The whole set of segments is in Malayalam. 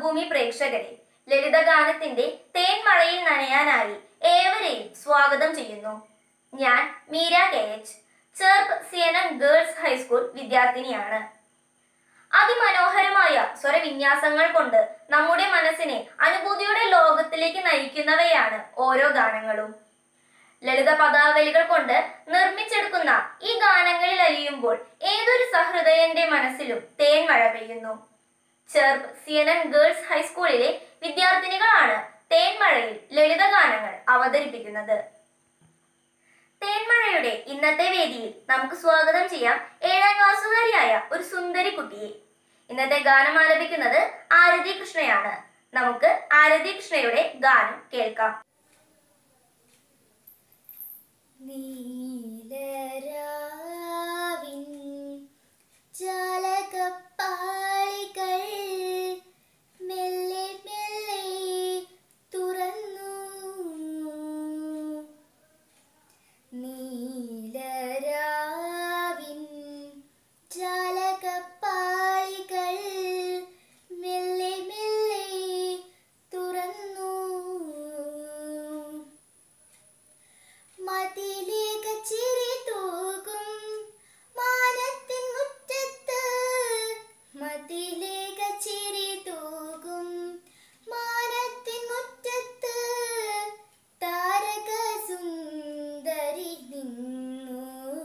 മാതൃഭൂമി പ്രേക്ഷകരെ ലളിതഗാനത്തിന്റെ തേൻമഴയിൽ നനയാനായി ഏവരെയും സ്വാഗതം ചെയ്യുന്നു ഞാൻ Meera K H Cherpu C N M girls high school വിദ്യാർത്ഥിനിയാണ് അതിമനോഹരമായ സ്വരവിന്യാസങ്ങൾ കൊണ്ട് നമ്മുടെ മനസ്സിനെ അനുഭൂതിയുടെ ലോകത്തിലേക്ക് നയിക്കുന്നവയാണ് ഓരോ ഗാനങ്ങളും ലളിത പദാവലികൾ കൊണ്ട് നിർമ്മിച്ചെടുക്കുന്ന ഈ ഗാനങ്ങളിൽ അലിയുമ്പോൾ ഏതൊരു സഹൃദയന്റെ മനസ്സിലും തേൻമഴ പെയ്യുന്നു Cherpu C N N girls ഹൈസ്കൂളിലെ വിദ്യാർത്ഥിനികളാണ് തേൻമഴയിൽ ലളിതഗാനങ്ങൾ അവതരിപ്പിക്കുന്നത് തേൻമഴയുടെ ഇന്നത്തെ വേദിയിൽ നമുക്ക് സ്വാഗതം ചെയ്യാം ഏഴാം ക്ലാസ്സുകാരിയായ ഒരു സുന്ദരി കുട്ടിയെ ഇന്നത്തെ ഗാനം ആലപിക്കുന്നത് ആരതി കൃഷ്ണയാണ് നമുക്ക് ആരതി കൃഷ്ണയുടെ ഗാനം കേൾക്കാം നീലരാവിൻ ജാലകപ്പാളികൾ മെല്ലെ മെല്ലെ തുറന്നു നീലരാവിൻ ജാലകപ്പാളികൾ മെല്ലെ മെല്ലെ തുറന്നു മതിലേക ചിരി തൂകും മാനത്തിൻ മുറ്റത്ത് മതിലേക ചിരി തൂകും മാനത്തിൻ മുറ്റത്ത് താരക സുന്ദരി നിന്നു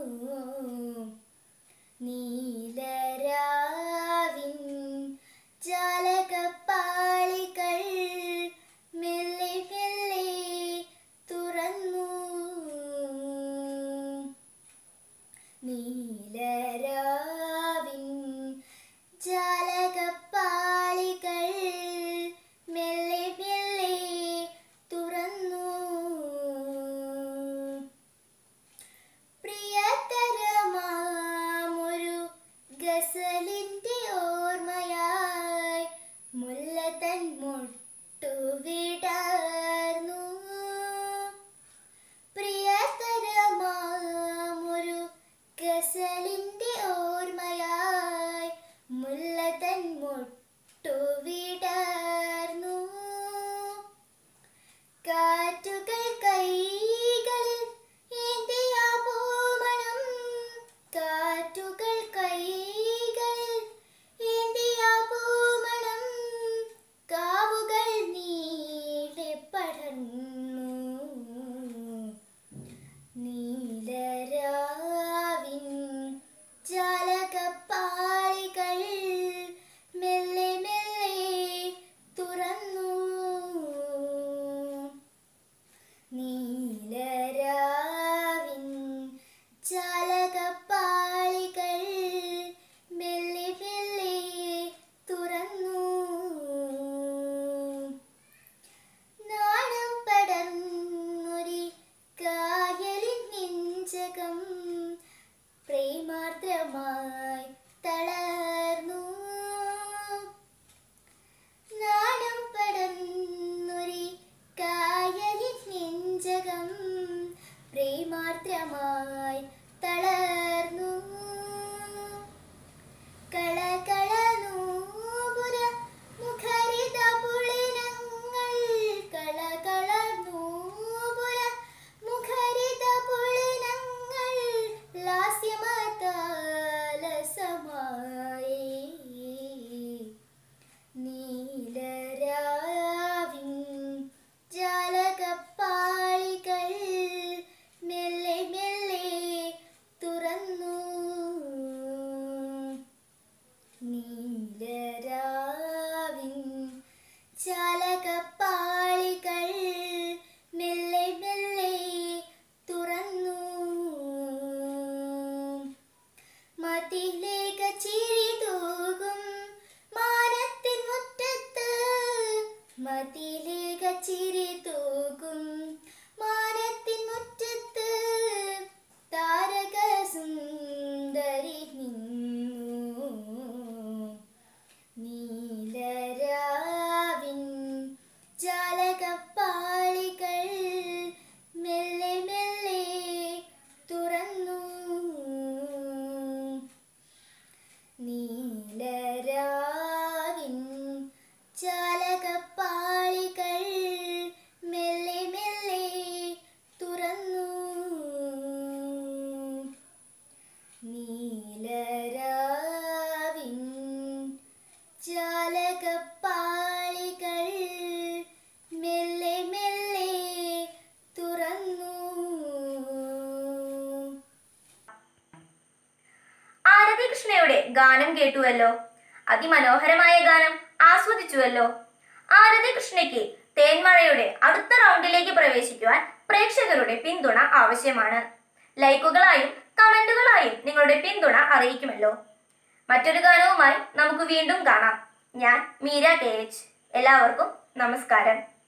നീലരാവിൻ ജാലകപ്പാളികൾ മെല്ലെ മെല്ലെ തുറന്നു നീലരാവിൻ ജാലകപ്പാളികൾ മെല്ലെ മെല്ലെ തുറന്നു പ്രിയതരമാമൊരു ഗസലിന്റെ ഓർമ്മയായി മുല്ലതൻ മുട്ടുവിടാർന്നു പ്രിയതരമാമൊരു ഗസലിന്റെ ഓർമ്മയായി മുല്ലതൻ മുട്ടുവിടാർന്നു കാറ്റുകൾ കൈകളിൽ ഏന്തിയ പൂമണം കാറ്റുകൾ കൈകളിൽ ഏന്തിയ പൂമണം കാവുകൾ നീളെ പടർന്നു നീലരാവിൻ ജാലകപ്പാളികൾ മെല്ലെ മെല്ലെ തുറന്നു നീലരാവിൻ ജാലകപ്പാളികൾ മെല്ലെ മെല്ലെ തുറന്നു നാണം പടർന്നൊരി കായലിൻ നെഞ്ചകം പ്രേമാർദ്രമായി തളർന്നു നാണം പടർന്നൊരി കായലിൻ നെഞ്ചകം പ്രേമാർദ്രമായി തളർന്നു കളകള നൂപുര മുഖരിത പുളിനങ്ങൾ കളകള നൂപുര മുഖരിത പുളിനങ്ങൾ ലാസ്യമതാലസമായി നീലരാവിൻ ജാലകപ്പാളികൾ മെല്ലെ മെല്ലെ തുറന്നു നീലരാവിൻ ജാലകപ്പാളികൾ മെല്ലെ മെല്ലെ തുറന്നു മതിലേക ചിരി തൂകും മാനത്തിൻ മുറ്റത്ത് മതിലേക ചിരി തൂകും മാനത്തിൻ മുറ്റത്ത് താരക സുന്ദരി നിന്നു നീലരാവിൻ ജാലകപ്പാളികൾ മെല്ലെ മെല്ലെ തുറന്നു നീലരാവിൻ ജാല ജാലകപ്പാളികൾ മെല്ലെ മെല്ലെ തുറന്നു ആരതി കൃഷ്ണയുടെ ഗാനം കേട്ടുവല്ലോ അതിമനോഹരമായ ഗാനം ആസ്വദിച്ചുവല്ലോ ആരതി കൃഷ്ണയ്ക്ക് തേന്മഴയുടെ അടുത്ത റൗണ്ടിലേക്ക് പ്രവേശിക്കുവാൻ പ്രേക്ഷകരുടെ പിന്തുണ ആവശ്യമാണ് ലൈക്കുകളായും കമന്റുകളായും നിങ്ങളുടെ പിന്തുണ അറിയിക്കുമല്ലോ മറ്റൊരു ഗാനവുമായി നമുക്ക് വീണ്ടും കാണാം ഞാൻ മീര കെ എച്ച് എല്ലാവർക്കും നമസ്കാരം